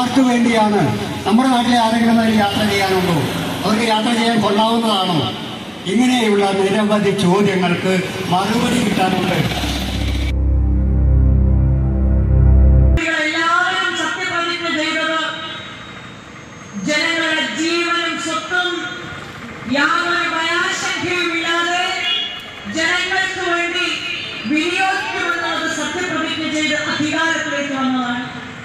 ആർക്ക് വേണ്ടിയാണ് നമ്മുടെ നാട്ടിലെ ആരെങ്കിലും അതിൽ യാത്ര ചെയ്യാനുണ്ടോ അവർക്ക് യാത്ര ചെയ്യാൻ കൊള്ളാവുന്നതാണോ ഇങ്ങനെയുള്ള നിരവധി ചോദ്യങ്ങൾക്ക് മറുപടി കിട്ടാനുണ്ട് എല്ലാവരും സത്യപ്രതിജ്ഞ ചെയ്തത് ജനങ്ങളുടെ ജീവനും സ്വത്തും യാതൊരു ഭയാശങ്കയുമില്ലാതെ ജനങ്ങൾക്ക് വേണ്ടി വിനിയോഗിക്കുമെന്നത് സത്യപ്രതിജ്ഞ ചെയ്ത് അധികാരത്തിലേക്ക് വന്നതാണ്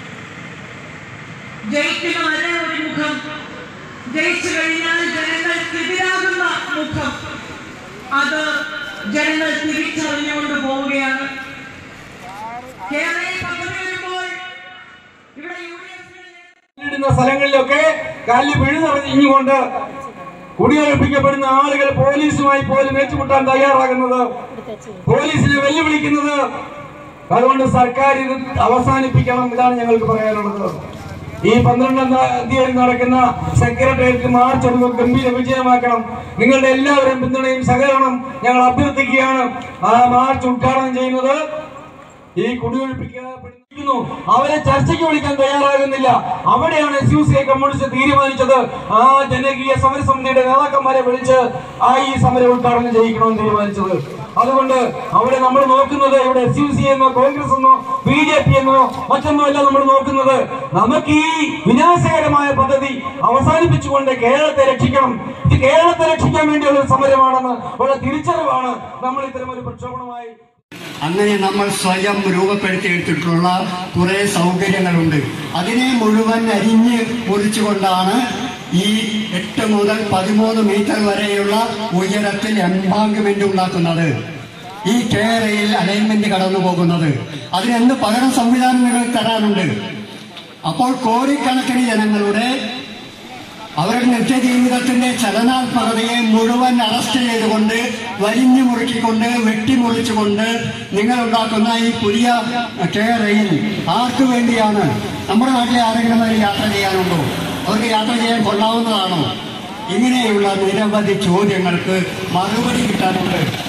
ജയിക്കുന്ന ഒരേ ഒരു മുഖം ജയിച്ചു കഴിഞ്ഞാൽ ജനങ്ങൾക്കെതിരാകുന്ന മുഖം അത് ജനങ്ങൾ തിരിച്ചറിഞ്ഞുകൊണ്ട് പോവുകയാണ് കേരളയിൽ പദ്ധതി വരുമ്പോൾ ഇവിടെ യു ഡി എഫിന് ഇടുന്ന സ്ഥലങ്ങളിലൊക്കെ കല്ല് പിഴുതെറിഞ്ഞുകൊണ്ട് കുടിയൊഴിപ്പിക്കപ്പെടുന്ന ആളുകൾ പോലീസുമായി പോലും ഏറ്റുമുട്ടാൻ തയ്യാറാകുന്നത് പോലീസിനെ വെല്ലുവിളിക്കുന്നത് അതുകൊണ്ട് സർക്കാർ ഇത് അവസാനിപ്പിക്കണം ഇതാണ് ഞങ്ങൾക്ക് പറയാനുള്ളത് ഈ പന്ത്രണ്ടാം തീയതി നടക്കുന്ന സെക്രട്ടേറിയറ്റ് മാർച്ച് ഒരു ഗംഭീര വിജയമാക്കണം നിങ്ങളുടെ എല്ലാവരും പിന്തുണയും സഹകരണം ഞങ്ങൾ അഭ്യർത്ഥിക്കുകയാണ് ആ മാർച്ച് ഉദ്ഘാടനം ചെയ്യുന്നത് ഈ കുടിയൊഴിപ്പിക്കപ്പെടുന്നു അവരെ ചർച്ചയ്ക്ക് വിളിക്കാൻ തയ്യാറാകുന്നില്ല അവിടെയാണ് S U C I communist തീരുമാനിച്ചത് ആ ജനകീയ സമരസമിതിയുടെ നേതാക്കന്മാരെ വിളിച്ച് ആ ഈ സമരം ഉദ്ഘാടനം ചെയ്യിക്കണമെന്ന് തീരുമാനിച്ചത് അതുകൊണ്ട് അവിടെ നമ്മൾ നോക്കുന്നത് ഇവിടെ എസ് യു സി എന്നോ കോൺഗ്രസ് എന്നോ ബി ജെ പി എന്നോ മറ്റൊന്നോ അല്ല നമ്മൾ നോക്കുന്നത് നമുക്ക് ഈ വിനാശകരമായ പദ്ധതി അവസാനിപ്പിച്ചുകൊണ്ട് കേരളത്തെ രക്ഷിക്കണം ഇത് കേരളത്തെ രക്ഷിക്കാൻ വേണ്ടിയുള്ള ഒരു സമരമാണെന്ന് ഉള്ള തിരിച്ചറിവാണ് നമ്മൾ ഇത്തരം ഒരു പ്രക്ഷോഭണമായി അങ്ങനെ നമ്മൾ സ്വയം രൂപപ്പെടുത്തിയെടുത്തിട്ടുള്ള കുറെ സൗകര്യങ്ങളുണ്ട് അതിനെ മുഴുവൻ അരിഞ്ഞ് മുറിച്ചുകൊണ്ടാണ് ഈ എട്ട് മുതൽ പതിമൂന്ന് മീറ്റർ വരെയുള്ള ഉയരത്തിൽ എംബാങ്ക്മെന്റ് ഉണ്ടാക്കുന്നത് ഈ കേരയിൽ അലൈൻമെന്റ് കടന്നു പോകുന്നത് അതിനെന്ത് പകരം സംവിധാനങ്ങൾ തരാനുണ്ട് അപ്പോൾ കോടിക്കണക്കിന് ജനങ്ങളുടെ അവരുടെ നിത്യജീവിതത്തിന്റെ ചലനാത്മകതയെ മുഴുവൻ അറസ്റ്റ് ചെയ്തുകൊണ്ട് വലിഞ്ഞു മുറുക്കിക്കൊണ്ട് വെട്ടിമുറിച്ചുകൊണ്ട് നിങ്ങൾ ഉണ്ടാക്കുന്ന ഈ പുതിയ കേരയിൽ ആർക്കു വേണ്ടിയാണ് നമ്മുടെ നാട്ടിലെ ആരെങ്കിലും അതിൽ യാത്ര ചെയ്യാനുണ്ടോ അവർക്ക് യാത്ര ചെയ്യാൻ കൊള്ളാവുന്നതാണോ ഇങ്ങനെയുള്ള നിരവധി ചോദ്യങ്ങൾക്ക് മറുപടി കിട്ടാനുണ്ട്